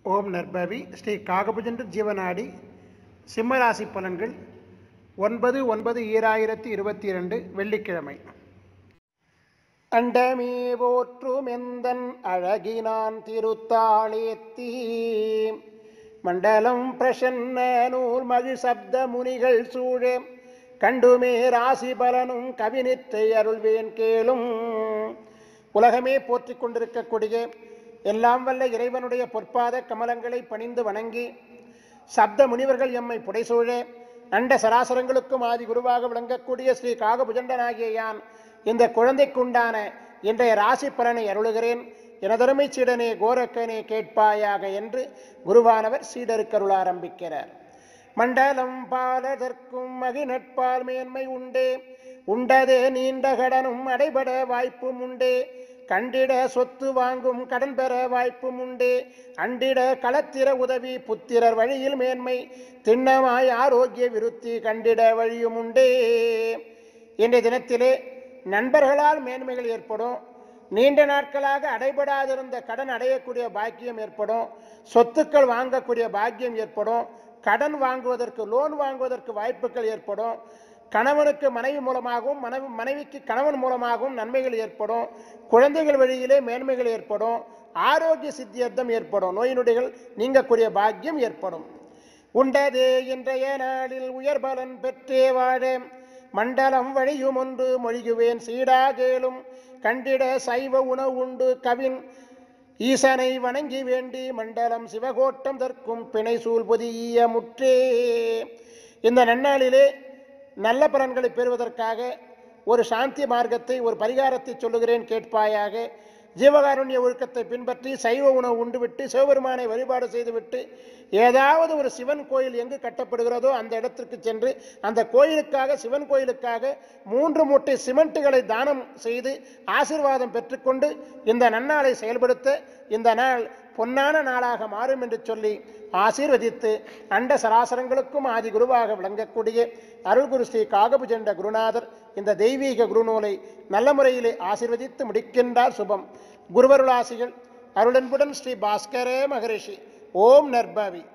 ஓம் நற்பவி ஸ்ரீ காகபுஜன்ற ஜீவநாடி சிம்மராசி பலன்கள் ஒன்பது ஒன்பது ஈராயிரத்தி இருபத்தி இரண்டு வெள்ளிக்கிழமை அண்டமே போற்றும் எந்தன் அழகினான் திருத்தாளேத்தி மண்டலம் பிரசன்ன நூல் மகு சப்த முனிகள் சூழ கண்டுமே ராசி பலனும் கவினித்தை அருள்வேன் கேளும் உலகமே போற்றிக் கொண்டிருக்கக்கூடிய எல்லாம் வல்ல இறைவனுடைய பொற்பாத கமலங்களை பணிந்து வணங்கி சப்த முனிவர்கள் எம்மை புடைசூழ அண்ட சராசரங்களுக்கும் ஆதி குருவாக விளங்கக்கூடிய ஸ்ரீ காகபுஜண்டனாகிய யான் இந்த குழந்தைக்குண்டான இன்றைய ராசி பலனை அருளுகிறேன் எனதருமை சீடனே கோரக்கனே கேட்பாயாக என்று குருவானவர் சீடருக்கருள் ஆரம்பிக்கிறார் மண்டலம் பாலதற்கும் மகிநட்பால் மேன்மை உண்டே உண்டதே நீண்ட கடனும் அடைபட வாய்ப்பும் உண்டே கண்டிட சொத்து வாங்கும் கடன் பெற வாய்ப்பும் உண்டே அண்டிட களத்திர உதவி புத்திரர் வழியில் மேன்மை திண்ணமாய் ஆரோக்கிய விருத்தி கண்டிட வழியும் உண்டே இன்றைய தினத்திலே நண்பர்களால் மேன்மைகள் ஏற்படும் நீண்ட நாட்களாக அடைபடாதிருந்த கடன் அடையக்கூடிய பாக்கியம் ஏற்படும் சொத்துக்கள் வாங்கக்கூடிய பாக்கியம் ஏற்படும் கடன் வாங்குவதற்கு லோன் வாங்குவதற்கு வாய்ப்புகள் ஏற்படும் கணவனுக்கு மனைவி மூலமாகவும் மனைவி மனைவிக்கு கணவன் மூலமாகவும் நன்மைகள் ஏற்படும் குழந்தைகள் வழியிலே மேன்மைகள் ஏற்படும் ஆரோக்கிய சித்தியர்த்தம் ஏற்படும் நோய் நொடிகள் நீங்கக்கூடிய பாக்கியம் ஏற்படும் உண்டதே இன்றைய நாளில் உயர் பலன் பெற்றே வாழ மண்டலம் வழியும் ஒன்று மொழிகுவேன் சீடா கேளும் கண்டிட சைவ உணவு உண்டு கவின் ஈசனை வணங்கி வேண்டி மண்டலம் சிவகோட்டம் தற்கும் பிணை சூழ் பொதிய முற்றே இந்த நன்னாளிலே நல்ல பலன்களை பெறுவதற்காக ஒரு சாந்தி மார்க்கத்தை ஒரு பரிகாரத்தை சொல்லுகிறேன் கேட்பாயாக ஜீவகாருண்ய ஒழுக்கத்தை பின்பற்றி சைவ உணவு உண்டுவிட்டு சிவபெருமானை வழிபாடு செய்துவிட்டு ஏதாவது ஒரு சிவன் கோயில் எங்கு கட்டப்படுகிறதோ அந்த இடத்திற்கு சென்று அந்த கோயிலுக்காக சிவன் கோயிலுக்காக மூன்று மூட்டை சிமெண்ட்டுகளை தானம் செய்து ஆசீர்வாதம் பெற்றுக்கொண்டு இந்த நன்னாளை செயல்படுத்த இந்த நாள் பொன்னான நாளாக மாறும் என்று சொல்லி ஆசீர்வதித்து அண்ட சராசரங்களுக்கும் ஆதி குருவாக விளங்கக்கூடிய அருள்குரு ஸ்ரீ காகபுஜண்ட குருநாதர் இந்த தெய்வீக குருநூலை நல்ல முறையிலே ஆசீர்வதித்து முடிக்கின்றார் சுபம் குருவருளாசிகள் அருளன்புடன் ஸ்ரீ பாஸ்கரே மகரிஷி ஓம் நர்பவி